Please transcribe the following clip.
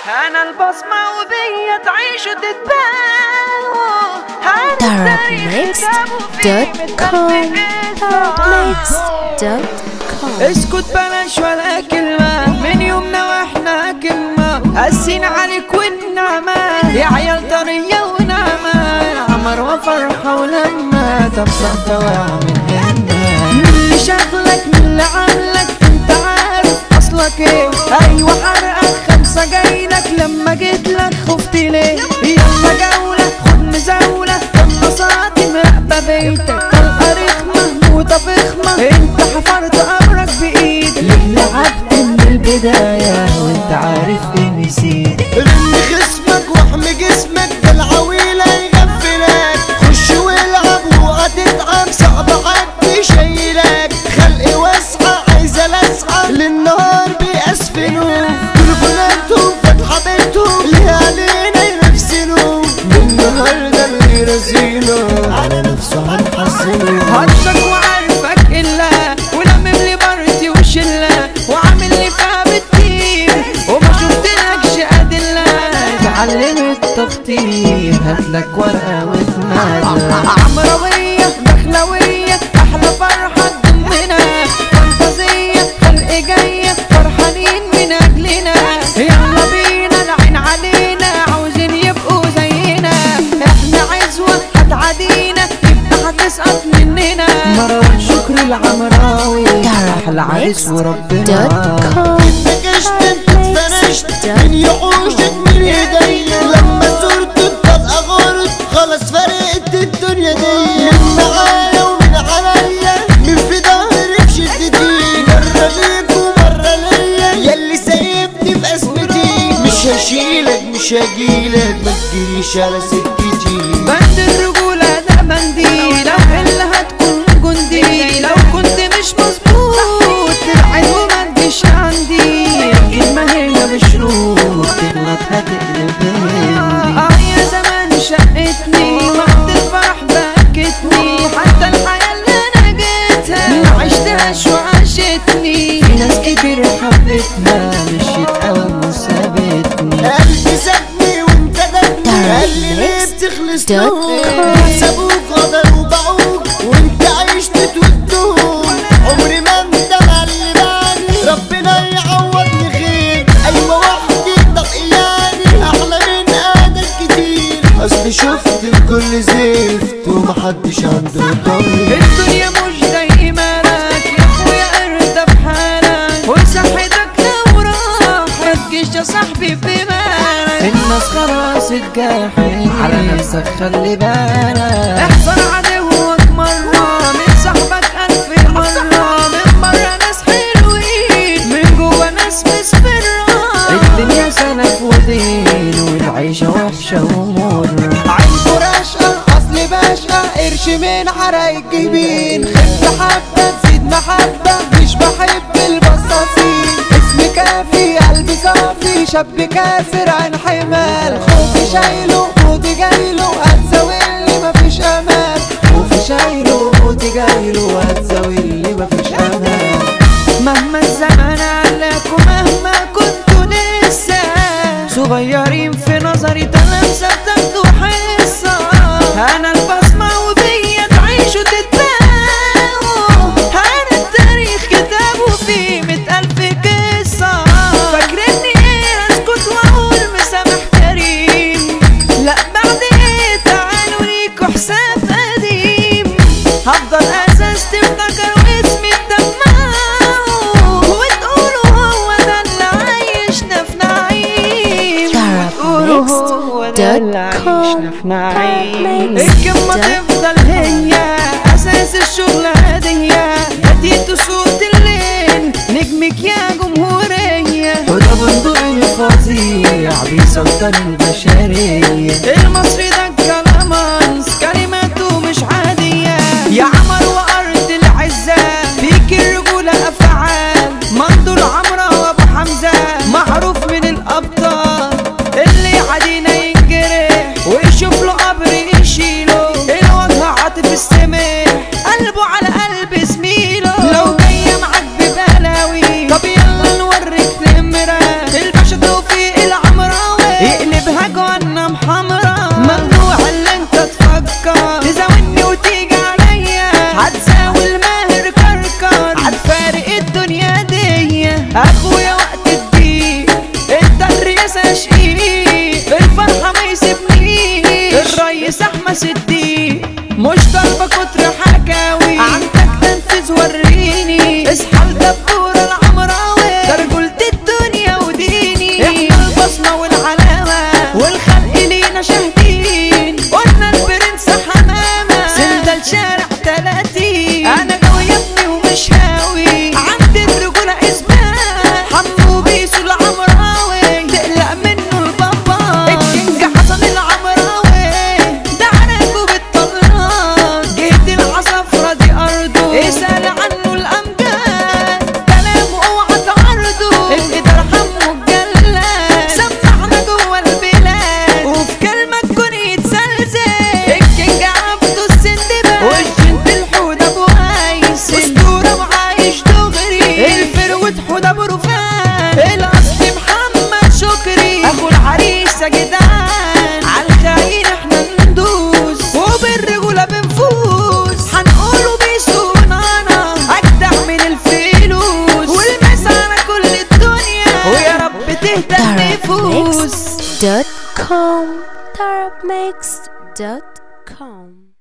انا البصمة وبيا تعيش وتتباهوا Darkmix.com Darkmix.com اسكت بلاش ولا كلمة من يومنا واحنا كلمة قاسين عليك والنعمة يا عيال طرية ونعمة عمر وفرحة ولما تبصر دواع من هنا من اللي شغلك من اللي عاملك انت عارف اصلك ايه ايوه حرقك خمسة جايلك لما جيت لك خفت ليه يلا جولة خد مزاولة لما صاعتي مراقبة بيتك طلقة رخمة موتة فخمة انت حفرت قبرك بايدك ليه لعبت من البداية وانت عارف اني نسيت رن خصمك واحمي جسمك ده العويلة يغفلك خش والعب وهتتعب صعب حد يشيلك خلق واسعة عايزة لسعة للنهار بيأسفلوا تليفوناتهم فاتحة بيتهم ليه علينا ينفسنوا النهاردة اللي رزينه على نفسه هنحصله هرشك وعارفك الا ولمم لي بارتي وشله وعامل لي فيها بالتيم وما شفتلكش ادله اتعلم التخطيط هاتلك ورقه وتمادى عمرويه دخلويه احلى فرحه تضمنا فانتازيه خلق جايه فرحانين من اجلنا يلا بينا العين علينا عاوزين يبقوا زينا احنا عزوه هتعادينا يبقى هتسقط مننا مروان شكري العمراوي احلى عريس وربنا Darkmix.com اتنكشت انت اتفرشت من يعوشك من ايديا لما صورته تبقى غرض خلاص فرقت الدنيا دي من معايا ومن عليا من في ظهري في شدتي مرة ليك ومرة ليا ياللي سايبني في ازمتي مش هشيلك مش هجيلك ما تجيش على سكتي بند الرجولة ده منديل لو اللي هتكون جندي لو كنت مش مظبوط تبعد وما تجيش عندي الكلمة هي بشروط تغلط هتقلب هندي اه يا زمان شقتني وقت الفرح بكتني حتى الحياة اللي انا جيتها ما عشتهاش وعاشتني في ناس كتير حبتنا مشيت قوي وسابتني قلبي سابني وانت دبني قال لي ليه بتخلص لهم سابوك غدر وباعوك وانت عشت تودهم عمري ما اندم على اللي بعدي ربنا يعوضني خير ايوه وحدي طب يعني احلى من قادر كتير اصل شفت الكل زفت ومحدش عنده ضمير الدنيا مش دايما لك يا اخويا ارضى بحالك وصحتك لو راح ما تجيش يا صاحبي بمالك الناس خلاص اتجاحت على نفسك خلي بالك احذر عدوك مرة من صاحبك ألف مرة من مرة ناس حلوين من جوا ناس مسفرة الدنيا سلف ودين والعيشة وحشة ومرة عينكو رشقة اصل باشقة قرش من حرايق جبين خف حبة تزيد محبة مش بحب البصاصين اسمي كافي قلبي صافي شاب كاسر عن حمال خوفي شايله موتي جايله هتزاولي مفيش امان خوفي شايله موتي جايله هتزاولي مفيش امان مهما الزمن علق ومهما كنتوا لسه صغيرين في نظري تلامسة بتاخدوا حصة أنا البصمة وبيا تعيشوا تتباهوا أنا التاريخ كتابه فيه مئة ألف قصة فاكرني إيه أسكت وأقول مسامح كريم لا بعد إيه تعالوا ليكوا حساب قديم هفضل أساس تفتكروا اسمي تدمعوا وتقولوا هو ده اللي عايشنا في نعيم وتقولوا هو ده اللي عايشنا في نعيم الكلمة تفضل هي أساس الشغل هدية هديت صوت الليل نجمك يا جمهورية وده بندق الفظيع بيسلطن البشرية المصري ده الكلامانس كلماته مش عادية يا عمر وأرض العزة فيك الرجولة أفعال منظور عمرو وأبو حمزة معروف من الأبطال اللي عدينا ينجرح ويشوف له قبر يشيله الوجه عاطف السمح قلبه على قلب زميله لو جاية معاك ببلاوي طب يلا نوريك نمرة الباشا توفيق العمرة dot com Tarab Mix dot com